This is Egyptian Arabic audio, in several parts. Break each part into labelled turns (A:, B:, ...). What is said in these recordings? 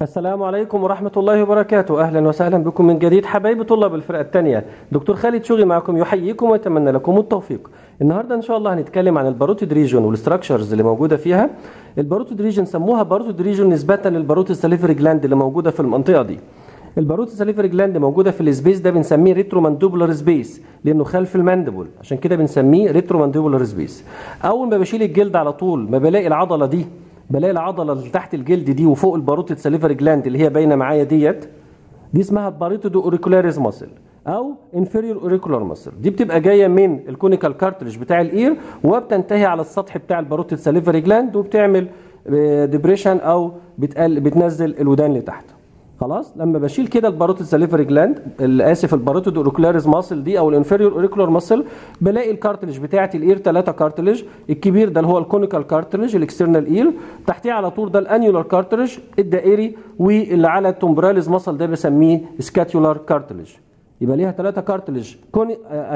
A: السلام عليكم ورحمة الله وبركاته أهلا وسهلا بكم من جديد حبايب طلاب الفرقة الثانية دكتور خالد شوقي معكم يحييكم ويتمنى لكم التوفيق النهاردة إن شاء الله هنتكلم عن الباروتيد ريجون والستراكشرز اللي موجودة فيها الباروتيد ريجون سموها باروتيد ريجون نسبة للباروتيد ساليفري جلاند اللي موجودة في المنطقة دي الباروتيد ساليفري جلاند موجودة في السبيس ده بنسميه ريترو ماندوبولار سبيس لأنه خلف الماندبل عشان كده بنسميه ريترو ماندوبولار سبيس أول ما بشيل الجلد على طول ما بلاقي العضلة دي بلاقي العضله اللي تحت الجلد دي وفوق الباروتيد ساليفري جلاند اللي هي باينه معايا ديت دي اسمها باروتيد اوريكولاريز ماسل او انفيريور اوريكولار ماسل دي بتبقى جايه من الكونيكال كارتريج بتاع الاير وبتنتهي على السطح بتاع الباروتيد ساليفري جلاند وبتعمل ديبريشن او بتقل بتنزل الودان لتحت خلاص لما بشيل كده الباروتيد ساليفري جلاند اسف الباروتيد اوريكولاريز ماسل دي او الانفيريور اوريكولار ماسل بلاقي الكارتلج بتاعه الاير ثلاثه كارتلج الكبير ده اللي هو الكونيكال كارتلج الاكسترنال اير تحتيه على طول ده الانيولار كارتلج الدائري واللي على التومبراليز ماسل ده بسميه سكاتيولار كارتلج يبقى ليها ثلاثه كارتلج كوني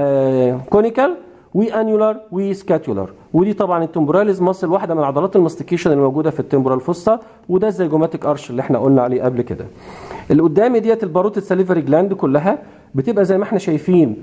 A: آه كونيكال وانيولار وسكاتيولار ودي طبعا التمبوراليز ماسل واحده من عضلات الماستيكيشن اللي موجوده في التمبورال فوسا وده الزيجوماتيك ارش اللي احنا قلنا عليه قبل كده اللي قدامي ديت الباروتيد ساليفري جلاند كلها بتبقى زي ما احنا شايفين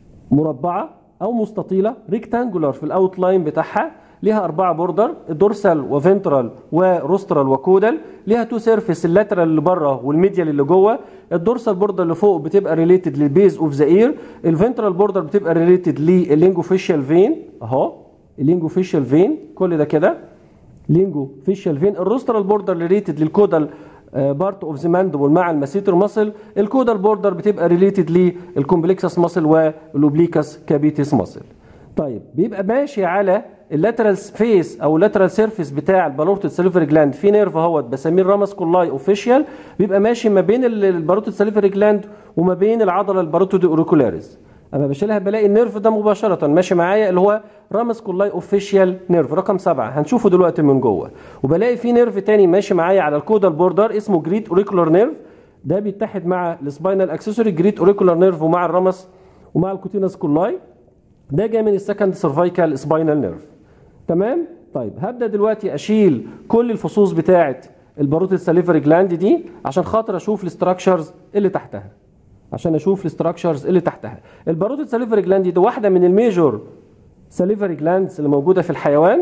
A: مربعه او مستطيله ريكتانجولار في الاوت لاين بتاعها ليها أربعة بوردر دورسال وفنترال وروسترال وكودال ليها تو سيرفيس اللاترال اللي بره والميديال اللي جوه الدورسال بوردر اللي فوق بتبقى ريليتد للبيز اوف ذا اير الفنترال بوردر بتبقى ريليتد لللينجو فيشال فين اهو اللينجو فيشال فين كل ده كده لينجو فيشال فين الروسترال بوردر ريليتد للكودال بارت اوف ذا ماندبل مع الماسيتر ماسل الكودال بوردر بتبقى ريليتد للكومبلكسس ماسل والاوبليكس كابيتس ماسل طيب بيبقى ماشي على اللاترال سبيس او اللاترال سيرفيس بتاع الباروتيد ساليفري جلاند في نيرف اهوت بسميه الرامس كولاي اوفيشال بيبقى ماشي ما بين الباروتيد ساليفري جلاند وما بين العضله الباروتيد اوريكولاريز اما بشيلها بلاقي النيرف ده مباشره ماشي معايا اللي هو رامس كولاي اوفيشال نيرف رقم سبعة هنشوفه دلوقتي من جوه وبلاقي في نيرف تاني ماشي معايا على الكودال بوردر اسمه جريت اوريكولار نيرف ده بيتحد مع السباينال اكسسوري جريت اوريكولار نيرف ومع الرامس ومع الكوتينس كولاي ده جاي من السكند سيرفايكال سباينال نيرف تمام طيب هبدا دلوقتي اشيل كل الفصوص بتاعه الباروتيد ساليفري جلاند دي عشان خاطر اشوف الاستراكشرز اللي تحتها عشان اشوف الاستراكشرز اللي تحتها الباروتيد ساليفري جلاند دي واحده من الميجور ساليفري جلاندز اللي موجوده في الحيوان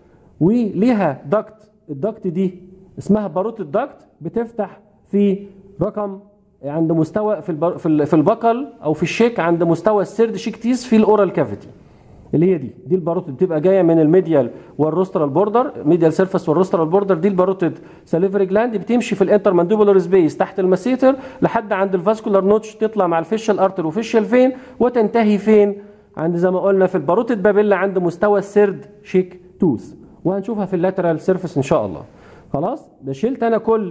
A: وليها دكت الدكت دي اسمها باروتيد دكت بتفتح في رقم عند مستوى في البر... في البقل او في الشيك عند مستوى السيرد شيك تيس في الاورال كافيتي اللي هي دي دي الباروتيد بتبقى جايه من الميديال والروسترال بوردر ميديال سيرفس والروسترال بوردر دي الباروتيد ساليفري جلاند بتمشي في الانتر مانديبولار سبيس تحت الماسيتر لحد عند الفاسكولار نوتش تطلع مع الفيشال ارتر وفيشال فين وتنتهي فين عند زي ما قلنا في الباروتيد بابيلا عند مستوى السيرد شيك توث وهنشوفها في اللاترال سيرفس ان شاء الله خلاص ده شلت انا كل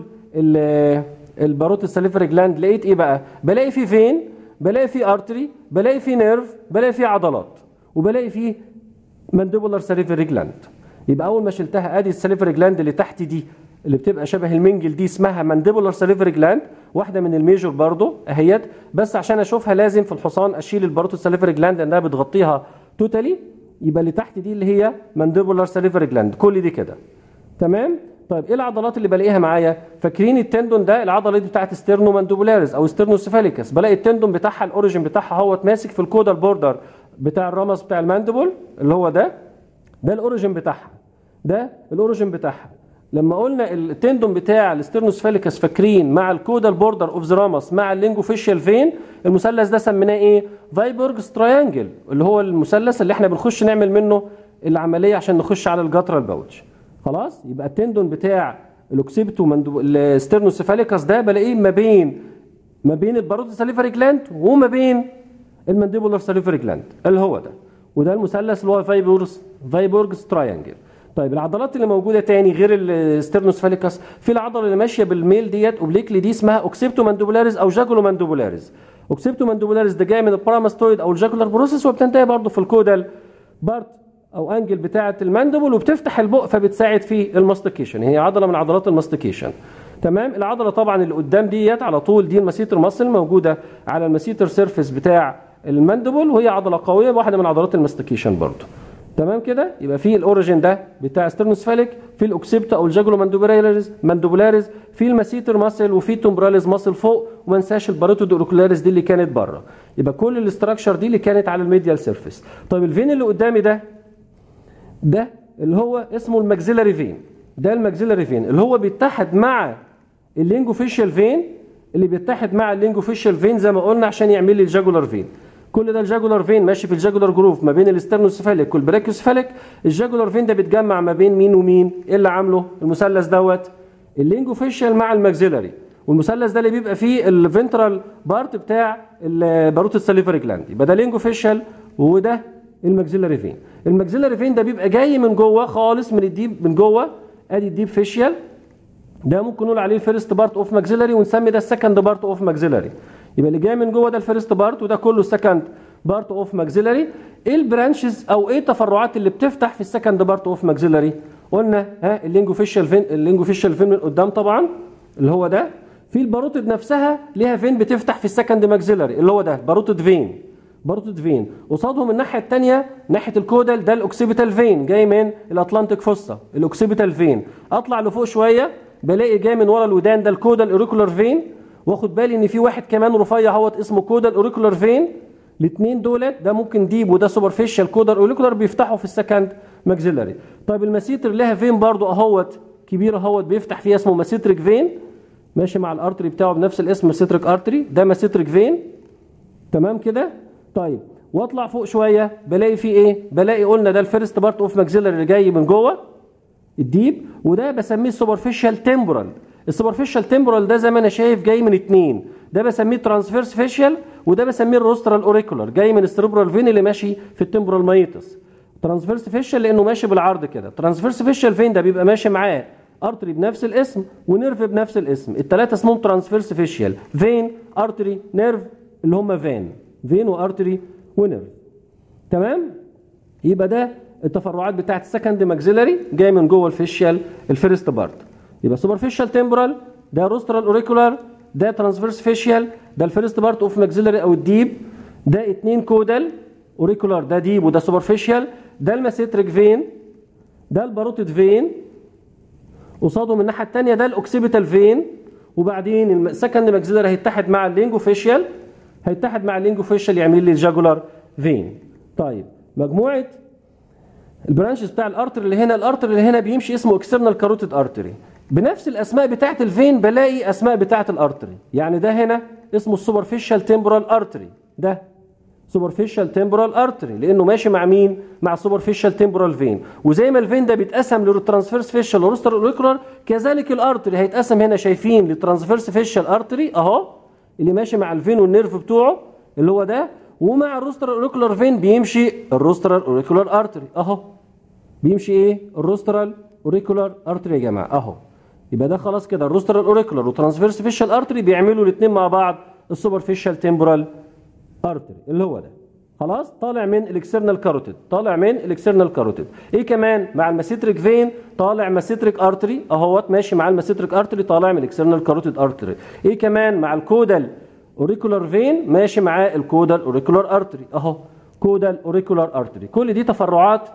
A: الباروتيد ساليفري جلاند لقيت ايه بقى بلاقي فيه فين بلاقي فيه ارتري بلاقي فيه نيرف بلاقي فيه عضلات وبلاقي فيه مانديبولار ساليفري جلاند يبقى اول ما شلتها ادي الساليفري جلاند اللي تحت دي اللي بتبقى شبه المنجل دي اسمها مانديبولار ساليفري جلاند واحده من الميجور برضو اهيت بس عشان اشوفها لازم في الحصان اشيل الباروتو ساليفري جلاند لانها بتغطيها توتالي يبقى اللي تحت دي اللي هي مانديبولار ساليفري جلاند كل دي كده تمام طيب ايه العضلات اللي بلاقيها معايا فاكرين التندون ده العضله دي بتاعت ستيرنو ماندوبولاريس او ستيرنوسيفاليكس بلاقي التندون بتاعها الاوريجن بتاعها اهوت ماسك في الكودال بوردر بتاع الرمس بتاع الماندبل اللي هو ده ده الاوريجن بتاعها ده الاوريجن بتاعها لما قلنا التندون بتاع الاسترنوسفاليكس فاكرين مع الكودال بوردر اوف ذا رامس مع اللينجو فيشيال فين المثلث ده سميناه ايه فايبرجز تراينجل اللي هو المثلث اللي احنا بنخش نعمل منه العمليه عشان نخش على الجاترال باوتش خلاص يبقى التندون بتاع الاوكسيبتو الاسترنوسفاليكس ده بلاقيه ما بين ما بين الباروتو ساليفري جلاند وما بين المانديبولار ساليفري جلاند اللي هو ده وده المثلث اللي هو فايبورز فايبورجز تراينجل طيب العضلات اللي موجوده تاني غير السترنوسفاليكس في العضله اللي ماشيه بالميل ديت اوبليكلي دي اسمها اوكسيبتو ماندوبولاريز او جاكولو ماندوبولاريز اوكسيبتو ماندوبولاريز ده جاي من الباراماستويد او الجاكولار بروسيس وبتنتهي برضه في الكودال بارت او انجل بتاعه الماندبل وبتفتح البق فبتساعد في الماستيكيشن هي عضله من عضلات الماستيكيشن تمام العضله طبعا اللي قدام ديت على طول دي المسيتر ماسل موجوده على المسيتر سيرفيس بتاع الماندبل وهي عضله قويه واحده من عضلات الماستيكيشن برضه تمام كده يبقى في الاوريجين ده بتاع سترنوسفاليك في الاوكسيبتا او الجاجولو ماندوبولاريز ماندوبولاريز في الماسيتر ماسل وفي تومبراليز ماسل فوق وما ننساش الباروتود اوريكولاريز دي اللي كانت بره يبقى كل الاستراكشر دي اللي كانت على الميديال سيرفيس طيب الفين اللي قدامي ده ده اللي هو اسمه الماكسيلاري فين ده الماكسيلاري فين اللي هو بيتحد مع اللينجو فيشال فين اللي بيتحد مع اللينجو فيشال فين زي ما قلنا عشان يعمل لي الجاجولار فين كل ده الجاجولار فين ماشي في الجاجولار جروف ما بين الاسترنوسفاليك والبراكيوسفاليك الجاجولار فين ده بيتجمع ما بين مين ومين ايه اللي عامله المثلث دوت اللينجو فيشال مع الماكسيلاري والمثلث ده اللي بيبقى فيه الفنترال بارت بتاع الباروت السليفري جلاند يبقى ده لينجو فيشال وده الماكسيلاري فين الماكسيلاري فين ده بيبقى جاي من جوه خالص من الديب من جوه ادي الديب فيشيال ده ممكن نقول عليه الفيرست بارت اوف ماكسيلاري ونسمي ده السكند بارت اوف ماكسيلاري يبقى اللي جاي من جوه ده الفيرست بارت وده كله السكند بارت اوف ماكسيلاري ايه البرانشز او ايه التفرعات اللي بتفتح في السكند بارت اوف ماكسيلاري قلنا ها اللينجو فيشيال فين اللينجو فيشيال فين من قدام طبعا اللي هو ده في الباروتد نفسها ليها فين بتفتح في السكند ماكسيلاري اللي هو ده باروتد فين باروتد فين قصادهم الناحيه الثانيه ناحيه الكودال ده الاوكسيبيتال فين جاي من الاطلنطيك فوسا الاوكسيبيتال فين اطلع لفوق شويه بلاقي جاي من ورا الودان ده الكودال اوريكولار فين واخد بالي ان في واحد كمان رفيع اهوت اسمه كودال اوريكولار فين الاثنين دولت ده ممكن ديب وده سوبرفيشال كودال اوريكولار بيفتحوا في السكند ماكسيلاري طيب الماسيتر لها فين برضو اهوت كبير اهوت بيفتح فيها اسمه ماسيتريك فين ماشي مع الارتري بتاعه بنفس الاسم ماسيتريك ارتري ده ماسيتريك فين تمام كده طيب واطلع فوق شويه بلاقي فيه ايه بلاقي قلنا ده الفيرست بارت اوف ماكسيلاري اللي جاي من جوه الديب وده بسميه السوبرفيشال تمبرال السوبرفيشال تمبرال ده زي ما انا شايف جاي من اتنين ده بسميه ترانسفيرس فيشال وده بسميه الروسترال اوريكولار جاي من السيربرال فين اللي ماشي في التمبرال مايتس ترانسفيرس فيشال لانه ماشي بالعرض كده ترانسفيرس فيشال فين ده بيبقى ماشي معاه ارتري بنفس الاسم ونيرف بنفس الاسم الثلاثه اسمهم ترانسفيرس فيشال فين ارتري نيرف اللي هم فين فين وارتري ونيرف تمام يبقى ده التفرعات بتاعت السكند ماكسيلاري جاي من جوه الفيشيال الفيرست بارت يبقى سوبرفيشال تمبرال ده روسترال اوريكولار ده ترانسفيرس فيشيال ده الفيرست بارت اوف ماكسيلاري او الديب ده اتنين كودال اوريكولار ده ديب وده سوبرفيشال ده الماسيتريك فين ده الباروتيد فين قصاده من الناحيه الثانيه ده الاوكسيبيتال فين وبعدين السكند ماكسيلاري هيتحد مع اللينجو فيشيال هيتحد مع اللينجو فيشال يعمل لي الجاجولار فين طيب مجموعه البرانشز بتاع الارتر اللي هنا الارتر اللي هنا بيمشي اسمه اكسترنال كاروتيد ارتري بنفس الاسماء بتاعه الفين بلاقي اسماء بتاعه الارتري يعني ده هنا اسمه السوبرفيشال تمبرال ارتري ده سوبرفيشال تمبرال ارتري لانه ماشي مع مين مع السوبرفيشال تمبرال فين وزي ما الفين ده بيتقسم للترانسفيرس فيشال وروستر اوريكولار كذلك الارتري هيتقسم هنا شايفين للترانسفيرس فيشال ارتري اهو اللي ماشي مع الفين والنيرف بتوعه اللي هو ده ومع الروستر اوريكولار فين بيمشي الروسترال اوريكولار ارتري اهو بيمشي ايه الروسترال اوريكولار ارتري يا جماعه اهو يبقى ده خلاص كده الروسترال اوريكولار وترانسفيرس فيشال ارتري بيعملوا الاثنين مع بعض السوبرفيشال تمبرال ارتري اللي هو ده خلاص طالع من الاكسترنال كاروتيد طالع من الاكسترنال كاروتيد ايه كمان مع الماسيتريك فين طالع ماسيتريك ارتري اهوت ماشي مع الماسيتريك ارتري طالع من الاكسترنال كاروتيد ارتري ايه كمان مع الكودال اوريكولار فين ماشي معاه الكودال اوريكولار ارتري اهو كودال اوريكولار ارتري كل دي تفرعات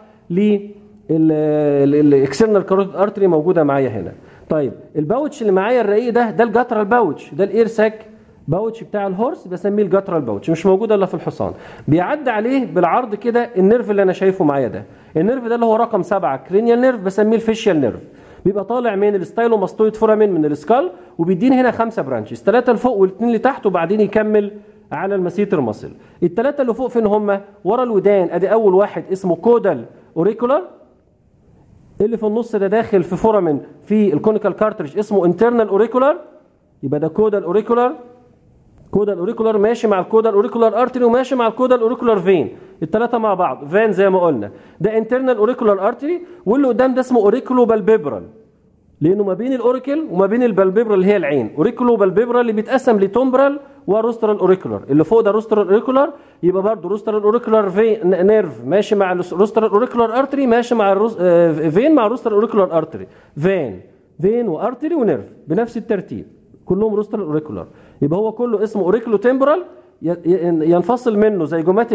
A: للاكسترنال كاروتيد ارتري موجوده معايا هنا طيب الباوتش اللي معايا الرقيق ده ده الجاترال باوتش ده الاير ساك باوتش بتاع الهورس بسميه الجاترال باوتش مش موجود الا في الحصان بيعدي عليه بالعرض كده النيرف اللي انا شايفه معايا ده النيرف ده اللي هو رقم سبعة كرينيال نيرف بسميه الفيشيال نيرف بيبقى طالع من الستايلوماستويد فورامين من السكال وبيديني هنا خمسه برانشز ثلاثه لفوق والاثنين لتحت وبعدين يكمل على المسيتر ماسل الثلاثه اللي فوق فين هم ورا الودان ادي اول واحد اسمه كودال اوريكولار اللي في النص ده داخل في فورامين في الكونيكال كارتريج اسمه انترنال اوريكولار يبقى ده كودال اوريكولار كودال اوريكولار ماشي مع الكودال اوريكولار ارتري وماشي مع الكودال اوريكولار فين الثلاثه مع بعض فين زي ما قلنا ده انترنال اوريكولار ارتري واللي قدام ده اسمه اوريكولو بالبيبرال لانه ما بين الاوريكل وما بين البالبيبرال اللي هي العين اوريكولو بالبيبرال اللي بيتقسم لتومبرال وروسترال اوريكولار اللي فوق ده روسترال اوريكولار يبقى برضه روسترال اوريكولار في نيرف ماشي مع روسترال اوريكولار ارتري ماشي مع الروس فين مع روسترال اوريكولار ارتري فين فين وارتري ونيرف بنفس الترتيب كلهم روسترال اوريكولار يبقى هو كله اسمه اوريكولو تمبرال ينفصل منه زيجوماتيك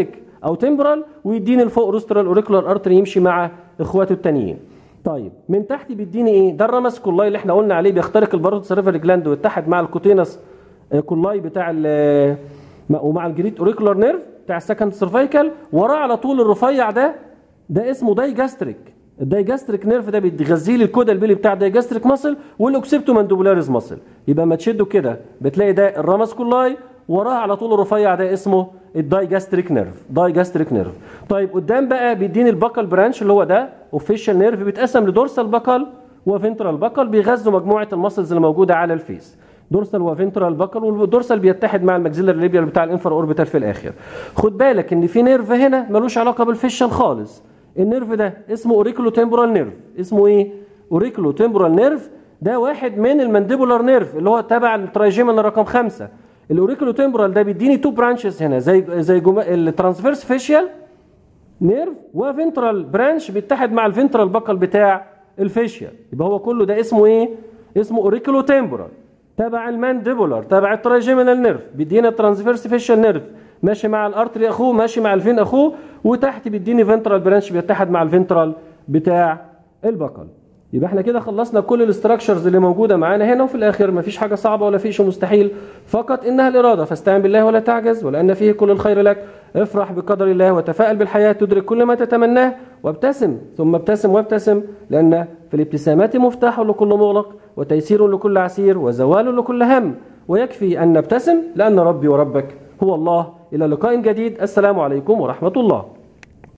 A: او تمبرال ويديني الفوق روسترال اوريكولار ارتري يمشي مع اخواته التانيين طيب من تحت بيديني ايه ده الرمس كولاي اللي احنا قلنا عليه بيخترق الباروت سيرفر جلاند ويتحد مع الكوتينس كولاي بتاع ال ومع الجريت اوريكولار نيرف بتاع السكند سيرفايكال وراه على طول الرفيع ده ده اسمه دايجاستريك الدايجاستريك نيرف ده بيغذي لي الكودا البيلي بتاع الدايجاستريك ماسل والاوكسيبتو ماندوبولاريز ماسل يبقى ما تشده كده بتلاقي ده الرمس كولاي وراه على طول الرفيع ده اسمه الدايجاستريك نيرف دايجاستريك نيرف طيب قدام بقى بيديني الباكال برانش اللي هو ده اوفيشال نيرف بيتقسم لدورسال باكال وفنترال باكال بيغذوا مجموعه الماسلز اللي موجوده على الفيس دورسال وفنترال باكال والدورسال بيتحد مع الماكسيلر ليبيال بتاع الانفر اوربيتال في الاخر خد بالك ان في نيرف هنا ملوش علاقه بالفيشل خالص النيرف ده اسمه اوريكولو تمبورال نيرف اسمه ايه اوريكولو تمبورال نيرف ده واحد من المانديبولار نيرف اللي هو تبع الترايجيمن رقم خمسة الاوريكولو تمبورال ده بيديني تو برانشز هنا زي زي الترانسفيرس فيشيال نيرف وفنترال برانش بيتحد مع الفنترال باكل بتاع الفيشيال يبقى هو كله ده اسمه ايه اسمه اوريكولو تمبورال تبع المانديبولار تبع الترايجيمينال نيرف بيدينا الترانسفيرس فيشيال نيرف ماشي مع الارتري اخوه ماشي مع الفين اخوه وتحت بيديني فنترال برانش بيتحد مع الفنترال بتاع البقل يبقى احنا كده خلصنا كل الاستراكشرز اللي موجوده معانا هنا وفي الاخر مفيش حاجه صعبه ولا في شيء مستحيل فقط انها الاراده فاستعن بالله ولا تعجز ولان فيه كل الخير لك افرح بقدر الله وتفائل بالحياه تدرك كل ما تتمناه وابتسم ثم ابتسم وابتسم لان في الابتسامات مفتاح لكل مغلق وتيسير لكل عسير وزوال لكل هم ويكفي ان نبتسم لان ربي وربك هو الله الى لقاء جديد السلام عليكم ورحمه الله